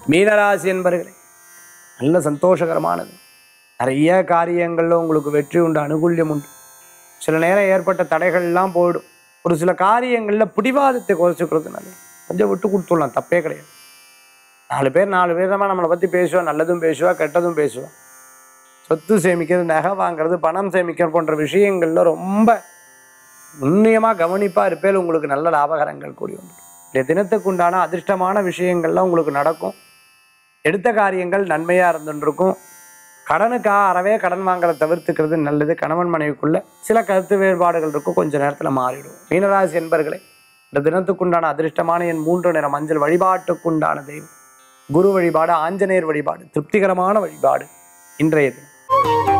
மீனராசி என்பர்களே நல்ல சந்தோஷகரமானது நிறைய காரியங்களில் உங்களுக்கு வெற்றி உண்டு அனுகூல்யம் உண்டு சில நேரம் ஏற்பட்ட தடைகள்லாம் போயிடும் ஒரு சில காரியங்களில் பிடிவாதத்தை குறைச்சிக்கிறது நல்லது கொஞ்சம் விட்டு கொடுத்துடலாம் தப்பே கிடையாது நாலு பேர் நாலு விதமாக நம்மளை பற்றி பேசுவா நல்லதும் பேசுவா கெட்டதும் பேசுவா சொத்து சேமிக்கிறது நகை வாங்குறது பணம் சேமிக்கிறது போன்ற விஷயங்களில் ரொம்ப நுண்ணியமாக கவனிப்பாக இருப்பேல் உங்களுக்கு நல்ல லாபகரங்கள் கூடி உண்டு இந்த தினத்துக்கு உண்டான அதிர்ஷ்டமான விஷயங்கள்லாம் உங்களுக்கு நடக்கும் எடுத்த காரியங்கள் நன்மையாக இருந்துருக்கும் கடனுக்காக அறவே கடன் வாங்குறத தவிர்த்துக்கிறது நல்லது கணவன் மனைவிக்குள்ள சில கருத்து வேறுபாடுகள் இருக்கும் கொஞ்ச நேரத்தில் மாறிடும் மீனராசி என்பர்களே இந்த தினத்துக்குண்டான அதிர்ஷ்டமான என் மூன்று நிற மஞ்சள் வழிபாட்டுக்குண்டான தெய்வம் குரு வழிபாடு ஆஞ்சநேயர் வழிபாடு திருப்திகரமான வழிபாடு இன்றைய தினம்